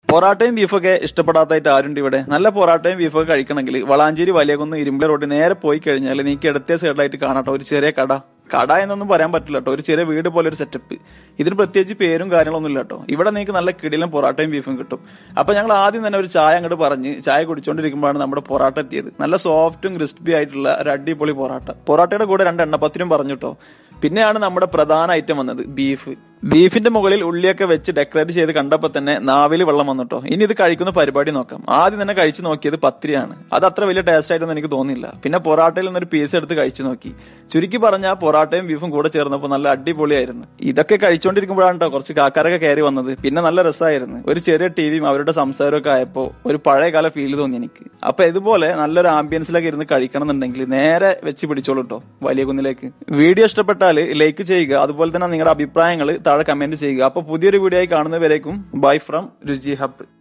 പൊറാട്ടയും ബീഫൊക്കെ ഇഷ്ടപ്പെടാത്തായിട്ട് ആരുണ്ട് ഇവിടെ നല്ല പൊറാട്ടയും ബീഫൊക്കെ കഴിക്കണമെങ്കിൽ വളാഞ്ചേരി വലിയകുന്ന് ഇരുമ്പല റോഡ് നേരെ പോയി കഴിഞ്ഞാൽ നീക്ക് ഇടത്തെ സൈഡിലായിട്ട് കാണാട്ടോ ഒരു ചെറിയ കട കട എന്നൊന്നും പറയാൻ പറ്റില്ല കേട്ടോ ഒരു ചെറിയ വീട് പോലെ ഒരു സെറ്റപ്പ് ഇതിന് പ്രത്യേകിച്ച് പേരും കാര്യങ്ങളൊന്നും ഇല്ല കേട്ടോ ഇവിടെ നിങ്ങൾക്ക് നല്ല കിടിലും പൊറാട്ടയും ബീഫും കിട്ടും അപ്പൊ ഞങ്ങൾ ആദ്യം തന്നെ ഒരു ചായ അങ്ങോട്ട് പറഞ്ഞ് ചായ കുടിച്ചോണ്ടിരിക്കുമ്പോഴാണ് നമ്മുടെ പൊറാട്ട എത്തിയത് നല്ല സോഫ്റ്റും ക്രിസ്പി ആയിട്ടുള്ള ഒരു അടിപൊളി പൊറാട്ട പൊറാട്ടയുടെ കൂടെ രണ്ട് എണ്ണപ്പത്തിനും പറഞ്ഞു കേട്ടോ പിന്നെയാണ് നമ്മുടെ പ്രധാന ഐറ്റം വന്നത് ബീഫ് ബീഫിന്റെ മുകളിൽ ഉള്ളിയൊക്കെ വെച്ച് ഡെക്കറേറ്റ് ചെയ്ത് കണ്ടപ്പോ തന്നെ നാവില് വെള്ളം വന്നിട്ടോ ഇനി ഇത് കഴിക്കുന്ന പരിപാടി നോക്കാം ആദ്യം തന്നെ കഴിച്ചു നോക്കിയത് പത്തിരിയാണ് അത് അത്ര വലിയ ടേസ്റ്റ് ആയിട്ടൊന്നും എനിക്ക് തോന്നിയില്ല പിന്നെ പൊറാട്ടയിൽ നിന്നൊരു പീസ് എടുത്ത് കഴിച്ചു നോക്കി ചുരുക്കി പറഞ്ഞാൽ പൊറാട്ടയും ബീഫും കൂടെ ചേർന്നപ്പോൾ നല്ല അടിപൊളിയായിരുന്നു ഇതൊക്കെ കഴിച്ചുകൊണ്ടിരിക്കുമ്പോഴാണ് കേട്ടോ കുറച്ച് കാക്കാരൊക്കെ കയറി വന്നത് പിന്നെ നല്ല രസമായിരുന്നു ഒരു ചെറിയ ടിവിയും അവരുടെ സംസാരമൊക്കെ ആയപ്പോ ഒരു പഴയ കാല ഫീൽ തോന്നി എനിക്ക് അപ്പൊ ഇതുപോലെ നല്ലൊരു ആംബിയൻസിലൊക്കെ ഇരുന്ന് കഴിക്കണം എന്നുണ്ടെങ്കിൽ നേരെ വെച്ച് പിടിച്ചോളൂ കേട്ടോ വലിയ കുന്നിലേക്ക് വീഡിയോ ഇഷ്ടപ്പെട്ടാൽ ലൈക്ക് ചെയ്യുക അതുപോലെ തന്നെ നിങ്ങളുടെ അഭിപ്രായങ്ങൾ താഴെ കമന്റ് ചെയ്യുക അപ്പൊ പുതിയൊരു വീഡിയോ ആയി കാണുന്നവരേക്കും ബൈ ഫ്രം രുചി ഹബ്